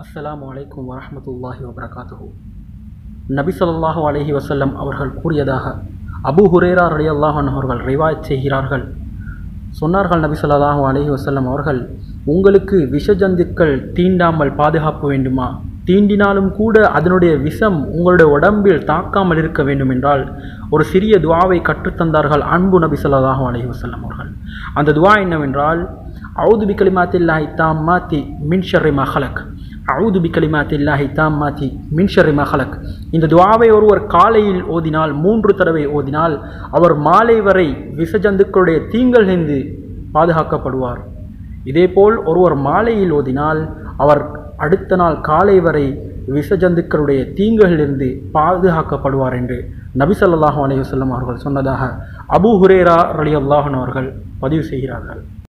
அஸ்ஸலாமு அலைக்கும் வரஹ்மத்துல்லாஹி வபரகாத்துஹு நபி ஸல்லல்லாஹு அலைஹி வஸல்லம் அவர்கள் கூறியதாக அபூ ஹுரேரா ரலியல்லாஹு அன்ஹு அவர்கள் ரிவாயத் செய்கிறார்கள் சொன்னார்கள் நபி ஸல்லல்லாஹு அலைஹி வஸல்லம் அவர்கள் உங்களுக்கு விஷஜந்துக்கள் தீண்டாமல் பாதுகாப்பு வேண்டுமா தீண்டினாலும் கூட அதனுடைய விஷம் உங்களுடைய உடம்பில் தாக்காமல் இருக்க வேண்டும் என்றால் ஒரு சிறிய துவாவை கற்றுத்தந்தார்கள் அன்பு நபி ஸல்லல்லாஹு அலைஹி வஸல்லம் அவர்கள் அந்த துவா என்னவென்றால் அவுது பி கலிமாத்தில்லாஹி தாம்மாத்தி மின் ஷர்ரி மா ஹலக் அவுது பி கலிமாத்தில்லாஹி தாம்மாத்தி மின் ஷர்ரி மா ஹலக் இந்த துவாவை ஒருவர் காலையில் ஓதினால் மூன்று தடவை ஓதினால் அவர் மாலை வரை விஷஜந்துக்களுடைய தீங்கலிருந்து பாதுகாக்கப்படுவார் இதேபோல் ஒருவர் மாலையில் ஓதினால் அவர் அடுத்த நாள் காலை வரை விஷஜந்துக்களுடைய தீங்குகளிலிருந்து பாதுகாக்கப்படுவார் என்று நபி ஸல்லல்லாஹு அலைஹி வஸல்லம் அவர்கள் சொன்னதாக அபூ ஹுரேரா ரலியல்லாஹு அன்ஹு அவர்கள் பதிவு செய்கிறார்கள்